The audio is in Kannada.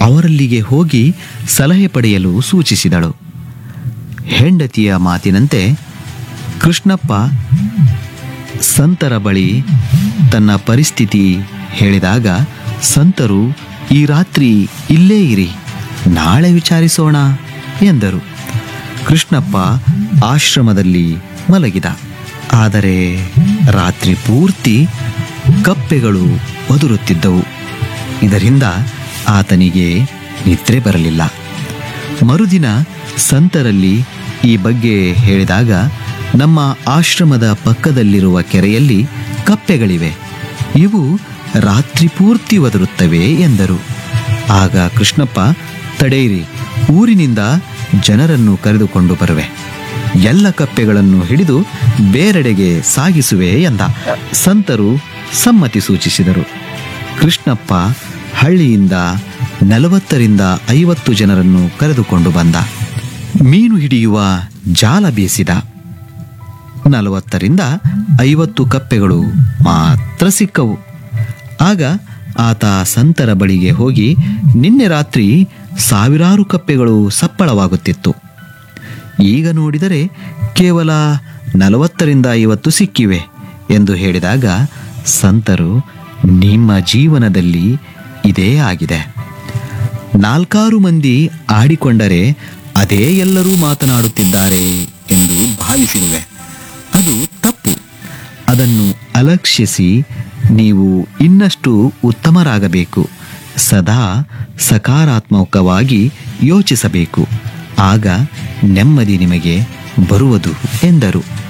ಅವರಲ್ಲಿಗೆ ಹೋಗಿ ಸಲಹೆ ಪಡೆಯಲು ಸೂಚಿಸಿದಳು ಹೆಂಡತಿಯ ಮಾತಿನಂತೆ ಕೃಷ್ಣಪ್ಪ ಸಂತರ ಬಳಿ ತನ್ನ ಪರಿಸ್ಥಿತಿ ಹೇಳಿದಾಗ ಸಂತರು ಈ ರಾತ್ರಿ ಇಲ್ಲೇ ಇರಿ ನಾಳೆ ವಿಚಾರಿಸೋಣ ಎಂದರು ಕೃಷ್ಣಪ್ಪ ಆಶ್ರಮದಲ್ಲಿ ಮಲಗಿದ ಆದರೆ ರಾತ್ರಿ ಪೂರ್ತಿ ಕಪ್ಪೆಗಳು ಒದುರುತ್ತಿದ್ದವು ಇದರಿಂದ ಆತನಿಗೆ ನಿದ್ರೆ ಬರಲಿಲ್ಲ ಮರುದಿನ ಸಂತರಲ್ಲಿ ಈ ಬಗ್ಗೆ ಹೇಳಿದಾಗ ನಮ್ಮ ಆಶ್ರಮದ ಪಕ್ಕದಲ್ಲಿರುವ ಕೆರೆಯಲ್ಲಿ ಕಪ್ಪೆಗಳಿವೆ ಇವು ರಾತ್ರಿ ಪೂರ್ತಿ ಒದರುತ್ತವೆ ಎಂದರು ಆಗ ಕೃಷ್ಣಪ್ಪ ತಡೆಯಿರಿ ಊರಿನಿಂದ ಜನರನ್ನು ಕರೆದುಕೊಂಡು ಬರುವೆ ಎಲ್ಲ ಕಪ್ಪೆಗಳನ್ನು ಹಿಡಿದು ಬೇರೆಡೆಗೆ ಸಾಗಿಸುವೆ ಎಂದ ಸಂತರು ಸಮ್ಮತಿ ಸೂಚಿಸಿದರು ಕೃಷ್ಣಪ್ಪ ಹಳ್ಳಿಯಿಂದ ನಲವತ್ತರಿಂದ ಐವತ್ತು ಜನರನ್ನು ಕರೆದುಕೊಂಡು ಬಂದ ಮೀನು ಹಿಡಿಯುವ ಜಾಲ ಬೀಸಿದ ನಲವತ್ತರಿಂದ ಐವತ್ತು ಕಪ್ಪೆಗಳು ಮಾತ್ರ ಸಿಕ್ಕವು ಆಗ ಆತ ಸಂತರ ಬಳಿಗೆ ಹೋಗಿ ನಿನ್ನೆ ರಾತ್ರಿ ಸಾವಿರಾರು ಕಪ್ಪೆಗಳು ಸಪ್ಪಳವಾಗುತ್ತಿತ್ತು ಈಗ ನೋಡಿದರೆ ಕೇವಲ ನಲವತ್ತರಿಂದ ಐವತ್ತು ಸಿಕ್ಕಿವೆ ಎಂದು ಹೇಳಿದಾಗ ಸಂತರು ನಿಮ್ಮ ಜೀವನದಲ್ಲಿ ಇದೇ ಆಗಿದೆ ನಾಲ್ಕಾರು ಮಂದಿ ಆಡಿಕೊಂಡರೆ ಅದೇ ಎಲ್ಲರೂ ಮಾತನಾಡುತ್ತಿದ್ದಾರೆ ಎಂದು ಭಾವಿಸಿರುವೆ ಅದು ತಪ್ಪು ಅದನ್ನು ಅಲಕ್ಷಿಸಿ ನೀವು ಇನ್ನಷ್ಟು ಉತ್ತಮರಾಗಬೇಕು ಸದಾ ಸಕಾರಾತ್ಮಕವಾಗಿ ಯೋಚಿಸಬೇಕು ಆಗ ನೆಮ್ಮದಿ ನಿಮಗೆ ಬರುವುದು ಎಂದರು